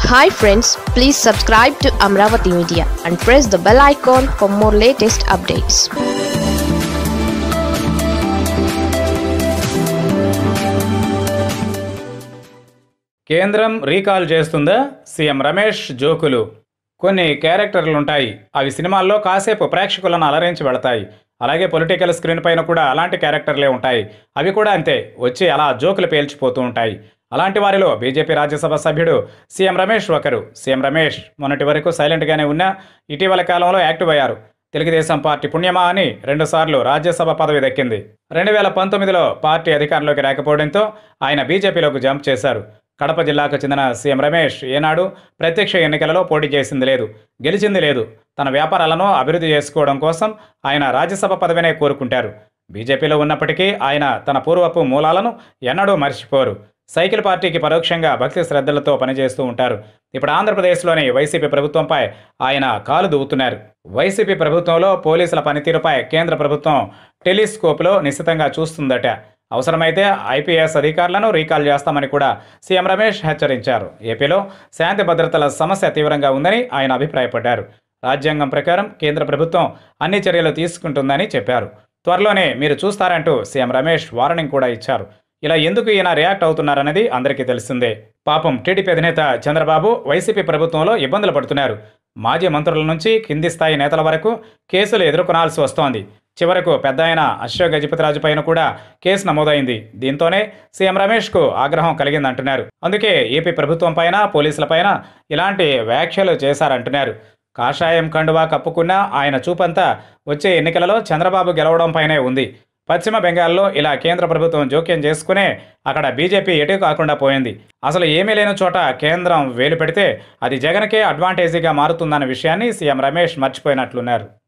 hi friends please subscribe to Amaravati media and press the bell icon for more latest updates కేంద్రం recall చేస్తుందా CM Ramesh జోకులు కొన్ని క్యారెక్టర్లు ఉంటాయి అవి సినిమాల్లో కాసేపు ప్రేక్షకులను అలరించి వెళతాయి అలాగే పొలిటికల్ స్క్రీన్ పైన కూడా అలాంటి క్యారెక్టర్లే ఉంటాయి అవి కూడా అంతే వచ్చి అలా జోకులు పేల్చిపోతూ ఉంటాయి అలాంటి వారిలో బీజేపీ రాజ్యసభ సభ్యుడు సీఎం రమేష్ ఒకరు సీఎం రమేష్ మొన్నటి వరకు సైలెంట్గానే ఉన్నా ఇటీవల కాలంలో యాక్టివ్ అయ్యారు తెలుగుదేశం పార్టీ పుణ్యమా అని రెండుసార్లు రాజ్యసభ పదవి దక్కింది రెండు వేల పంతొమ్మిదిలో పార్టీ అధికారంలోకి రాకపోవడంతో ఆయన బీజేపీలోకి జంప్ చేశారు కడప జిల్లాకు చెందిన సీఎం రమేష్ ఏనాడు ప్రత్యక్ష ఎన్నికలలో పోటీ చేసింది లేదు గెలిచింది లేదు తన వ్యాపారాలను అభివృద్ధి చేసుకోవడం కోసం ఆయన రాజ్యసభ పదవినే కోరుకుంటారు బీజేపీలో ఉన్నప్పటికీ ఆయన తన పూర్వపు మూలాలను ఎన్నడూ మర్చిపోరు సైకిల్ పార్టీకి పరోక్షంగా భక్తి శ్రద్ధలతో పనిచేస్తూ ఉంటారు ఇప్పుడు ఆంధ్రప్రదేశ్లోని వైసీపీ ప్రభుత్వంపై ఆయన కాలు దువ్వుతున్నారు వైసీపీ ప్రభుత్వంలో పోలీసుల పనితీరుపై కేంద్ర ప్రభుత్వం టెలిస్కోప్లో నిశ్చితంగా చూస్తుందట అవసరమైతే ఐపీఎస్ అధికారులను రీకాల్ చేస్తామని కూడా సీఎం రమేష్ హెచ్చరించారు ఏపీలో శాంతి భద్రతల సమస్య తీవ్రంగా ఉందని ఆయన అభిప్రాయపడ్డారు రాజ్యాంగం ప్రకారం కేంద్ర ప్రభుత్వం అన్ని చర్యలు తీసుకుంటుందని చెప్పారు త్వరలోనే మీరు చూస్తారంటూ సీఎం రమేష్ వార్నింగ్ కూడా ఇచ్చారు ఇలా ఎందుకు ఈయన రియాక్ట్ అవుతున్నారనేది అందరికీ తెలిసిందే పాపం టీడీపీ అధినేత చంద్రబాబు వైసీపీ ప్రభుత్వంలో ఇబ్బందులు పడుతున్నారు మాజీ మంత్రుల నుంచి కింది స్థాయి నేతల వరకు కేసులు ఎదుర్కొనాల్సి వస్తోంది చివరకు పెద్ద ఆయన అశోక్ గజపతిరాజు పైన కూడా కేసు నమోదైంది దీంతోనే సీఎం రమేష్కు ఆగ్రహం కలిగిందంటున్నారు అందుకే ఏపీ ప్రభుత్వం పైన పోలీసుల పైన ఇలాంటి వ్యాఖ్యలు చేశారంటున్నారు కాషాయం కండువా కప్పుకున్న ఆయన చూపంతా వచ్చే ఎన్నికలలో చంద్రబాబు గెలవడంపైనే ఉంది పశ్చిమ బెంగాల్లో ఇలా కేంద్ర ప్రభుత్వం జోక్యం చేసుకునే అక్కడ బీజేపీ ఎటు కాకుండా పోయింది అసలు ఏమీ లేని చోట కేంద్రం వేలు పెడితే అది జగన్కే అడ్వాంటేజీగా మారుతుందన్న విషయాన్ని సీఎం రమేష్ మర్చిపోయినట్లున్నారు